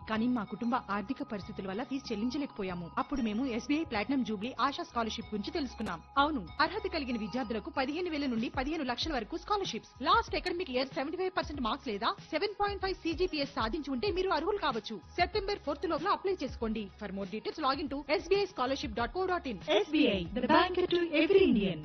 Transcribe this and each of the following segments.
కానీ మా కుటుంబ ఆర్థిక పరిస్థితుల వల్ల ఫీజు చెల్లించలేకపోయాము అప్పుడు మేము SBI platinum jubilee Asha scholarship గురించి తెలుసుకున్నాం అవును అర్హత కలిగిన విద్యార్థులకు పదిహేను వేల నుండి పదిహేను లక్షల వరకు scholarships last academic year seventy five percent marks లేదా సెవెన్ పాయింట్ ఫైవ్ సీజీపీఎస్ సాధించి ఉంటే మీరు అర్హులు కావచ్చు సెప్టెంబర్ ఫోర్త్ లోపల అప్లై చేసుకోండి for more details login to SBI scholarship dot co dot in SBI the bank to every Indian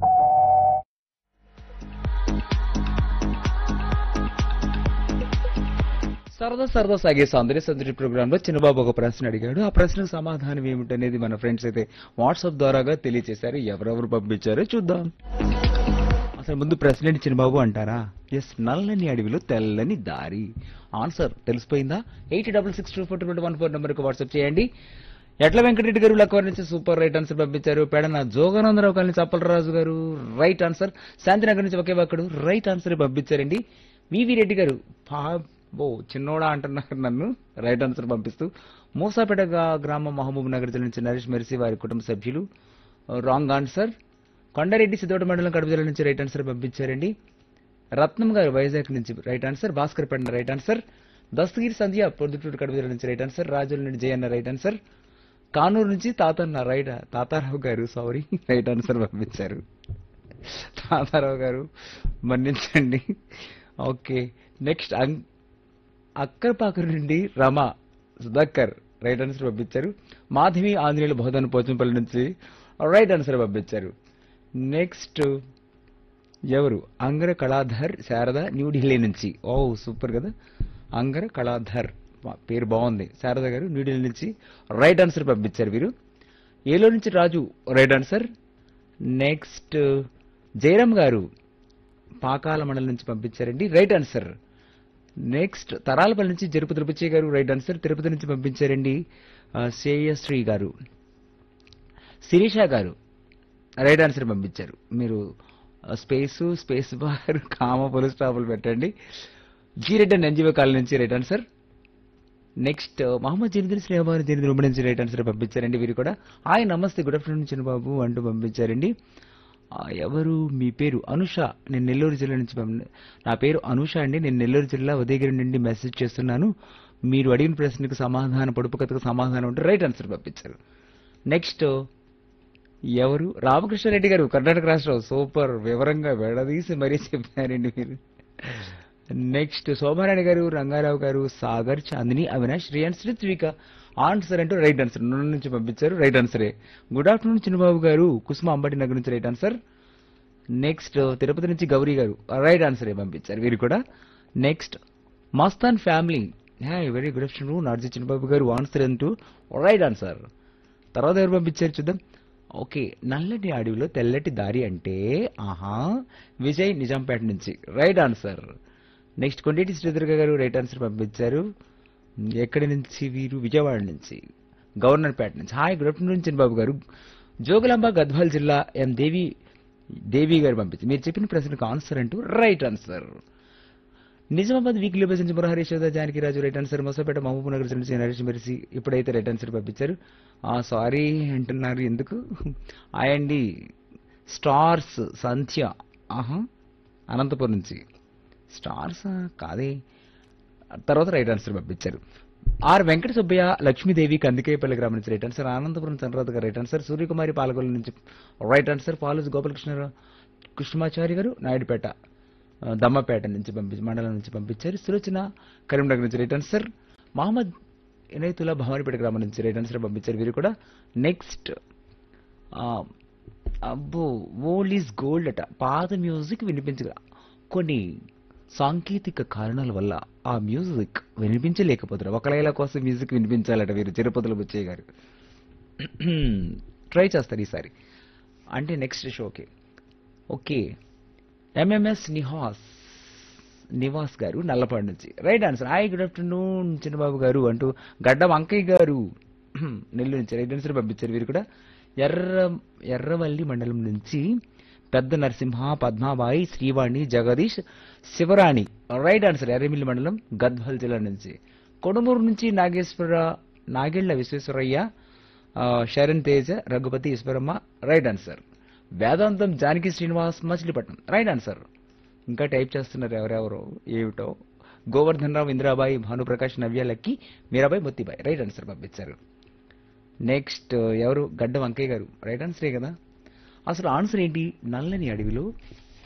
సరదా సరదా సాగే సౌందర్య సందడి ప్రోగ్రామ్ లో చిన్నబాబు ఒక ప్రశ్న అడిగాడు ఆ ప్రశ్నకు సమాధానం ఏమిటనేది మన ఫ్రెండ్స్ అయితే వాట్సాప్ ద్వారాగా తెలియజేశారు ఎవరెవరు పంపించారో చూద్దాం అసలు ముందు ప్రశ్న ఏంటి చిన్నబాబు అంటారా ఎస్ నల్లని అడవిలో తెల్లని దారి ఆన్సర్ తెలిసిపోయిందా eight double six two four two one four నెంబర్కి వాట్సాప్ చేయండి ఎట్ల వెంకటరెడ్డి గారు లక్వర్ నుంచి సూపర్ రైట్ ఆన్సర్ పంపించారు పెడన జోగానందరావు కాలనీ చప్పలరాజు గారు రైట్ ఆన్సర్ శాంతినగర్ నుంచి ఒకే ఒక్కడు రైట్ ఆన్సర్ పంపించారండి వివి రెడ్డి గారు పా- ఓ చిన్నోడా అంటున్నారు నన్ను రైట్ ఆన్సర్ పంపిస్తూ మూసాపేట గా- గ్రామం మహబూబ్ నగర్ జిల్లా నుంచి నరేష్ మెర్సీ వారి కుటుంబ సభ్యులు రాంగ్ ఆన్సర్ కొండారెడ్డి సిద్ధోట మండలం కడప జిల్లా నుంచి రైట్ ఆన్సర్ పంపించారండి రత్నం గారు వైజాగ్ నుంచి right answer Bhaskar Penda right answer Dastagiri Sandhya Proddatur Kadapa జిల్లా నుంచి రైట్ ఆన్సర్ రాజుల నుండి జయన్న రైట్ ఆన్సర్ కానూరు నుంచి తాతన్న రైట్ తాతారావు గారు సారీ రైట్ ఆన్సర్ పంపించారు తాతారావు గారు మన్నించండి ఓకే నెక్స్ట్ అక్కర్పాకర్ నుండి రమ సుధాకర్ రైట్ ఆన్సర్ పంపించారు మాధవి ఆంజనేయులు బోధన పోచంపల్లి నుంచి రైట్ ఆన్సర్ పంపించారు నెక్స్ట్ ఎవరు అంగర కళాధర్ శారద న్యూఢిల్లీ నుంచి ఓ సూపర్ కదా అంగర కళాధర్ వా, పేరు బాగుంది శారద గారు న్యూఢిల్లీ నుంచి రైట్ ఆన్సర్ పంపించారు వీరు ఏలో నుంచి Raju right answer next Jayaram garu Pakala మండలం నుంచి పంపించారండి రైట్ ఆన్సర్ నెక్స్ట్ తరాలపల్లి నుంచి జరుపు తిరుపతి గారు రైట్ ఆన్సర్ తిరుపతి నుంచి పంపించారండి ఆ, శ్రేయశ్రీ గారు శిరీష గారు రైట్ ఆన్సర్ పంపించారు మీరు స్పేస్ స్పేస్ బార్ కామ పోలీస్ స్టాపులు పెట్టండి జీరెడ్డి అండ్ ఎన్జిఓ కాలనీ నుంచి రైట్ ఆన్సర్ నెక్స్ట్ మహమ్మద్ జనదిన్ శ్రీహమాన్ జనదిన్ ఉమ్మడి నుంచి రైట్ ఆన్సర్ పంపించారండి వీరు కూడా హాయ్ నమస్తే గుడ్ ఆఫ్టర్నూన్ చిన్నబాబు అంటూ పంపించారండి ఆ, ఎవరు మీ పేరు అనుష నేను నెల్లూరు జిల్లా నుంచి పంపి నా పేరు అనుష అండి నేను నెల్లూరు జిల్లా ఉదయగిరి నుండి మెసేజ్ చేస్తున్నాను మీరు అడిగిన ప్రశ్నకు సమాధానం పొడుపు కథకు సమాధానం ఉంటే రైట్ ఆన్సర్ పంపించారు నెక్స్ట్ ఎవరు రామకృష్ణారెడ్డి గారు కర్ణాటక రాష్ట్రం సూపర్ వివరంగా విడదీసి మరీ చెప్పారండి మీరు నెక్స్ట్ శోభారాణి గారు రంగారావు గారు సాగర్ చాందిని అవినాష్ శ్రీయాన్ శ్రీత్విక ఆన్సర్ అంటూ రైట్ ఆన్సర్ నన్ను నుంచి పంపించారు రైట్ ఆన్సరే గుడ్ ఆఫ్టర్నూన్ చిన్నబాబు గారు కుసుమ అంబటి నగర్ నుంచి రైట్ ఆన్సర్ నెక్స్ట్ తిరుపతి నుంచి గౌరీ గారు రైట్ ఆన్సరే పంపించారు వీరు కూడా next Mastan family very good afternoon నార్జీ చిన్నబాబు గారు ఆన్సర్ అంటూ రైట్ ఆన్సర్ తర్వాత ఎవరు పంపించారు చూద్దాం ఓకే నల్లటి అడవిలో తెల్లటి దారి అంటే ఆహా విజయ్ నిజాంపేట నుంచి right answer next Kondeti Sridurga గారు రైట్ ఆన్సర్ పంపించారు ఎక్కడి నుంచి వీరు విజయవాడ నుంచి గవర్నర్ పేట నుంచి హాయ్ గుడ్ ఆఫ్టర్నూన్ చిన్నబాబు గారు జోగులాంబ గద్వాల్ జిల్లా ఎం దేవి దేవి గారు పంపించి మీరు చెప్పిన ప్రశ్నకు ఆన్సర్ అంటూ right answer Nizamabad weekly bus నుంచి మురహరి యశోద జానకి రాజు రైట్ ఆన్సర్ మొసపేట మహబూబ్ నగర్ నుంచి నరేష్ మెరిసి ఇప్పుడైతే రైట్ ఆన్సర్ పంపించారు ఆ సారీ అంటున్నారు ఎందుకు అండి స్టార్స్ సంధ్య ఆహా అనంతపురం నుంచి స్టార్స్ కాదే తర్వాత రైట్ ఆన్సర్ పంపించారు ఆర్ వెంకట సుబ్బయ్య లక్ష్మీదేవి కందికేపల్లి గ్రామం నుంచి రైట్ ఆన్సర్ అనంతపురం చంద్రరాధ గారు రైట్ ఆన్సర్ సూర్యకుమారి పాలకొల్లు నుంచి రైట్ ఆన్సర్ పాలస్ గోపాలకృష్ణ కృష్ణమాచారి గారు నాయుడుపేట ఆ, దమ్మపేట నుంచి పంపించి మండలం నుంచి పంపించారు సులోచన కరీంనగర్ నుంచి రైట్ ఆన్సర్ మహమ్మద్ ఇనైతుల్లా భవానీపేట గ్రామం నుంచి రైట్ ఆన్సర్ పంపించారు వీరు కూడా నెక్స్ట్ అబ్బో ఓల్డ్ ఈజ్ గోల్డ్ అట పాత మ్యూజిక్ వినిపించగా కొన్ని సాంకేతిక కారణాల వల్ల ఆ మ్యూజిక్ వినిపించలేకపోతున్నారు ఒకవేళ కోసం మ్యూజిక్ వినిపించాలట వీరు తిరుపతిలో బుచ్చయ్య గారు ట్రై చేస్తారు ఈసారి అంటే నెక్స్ట్ షోకి ఓకే ఎంఎంఎస్ నిహాస్ నివాస్ గారు నల్లపాడు నుంచి right answer hi good afternoon Chinnababu గారు అంటూ గడ్డం అంకయ్య గారు నెల్లూరు నుంచి రైట్ ఆన్సర్ పంపించారు వీరు కూడా ఎర్ర ఎర్రవల్లి మండలం నుంచి పెద్ద నరసింహ పద్మాబాయి శ్రీవాణి జగదీష్ శివరాణి రైట్ ఆన్సర్ ఎర్రమిల్లి మండలం గద్వాల్ జిల్లా నుంచి కొడుమూరు నుంచి నాగేశ్వర నాగేళ్ల విశ్వేశ్వరయ్య ఆ, Saran Teja Raghupati Eswaramma right answer Vedantam Janaki Srinivas Machilipatnam right answer ఇంకా టైప్ చేస్తున్నారు ఎవరెవరో ఏమిటో గోవర్ధన్ రావు ఇందిరాబాయి భానుప్రకాష్ నవ్య లక్కి మీరాబాయి మొత్తిబాయి రైట్ ఆన్సర్ పంపించారు నెక్స్ట్ ఎవరు గడ్డ వంకయ్య గారు రైట్ ఆన్సరే కదా అసలు ఆన్సర్ ఏంటి నల్లని అడవిలో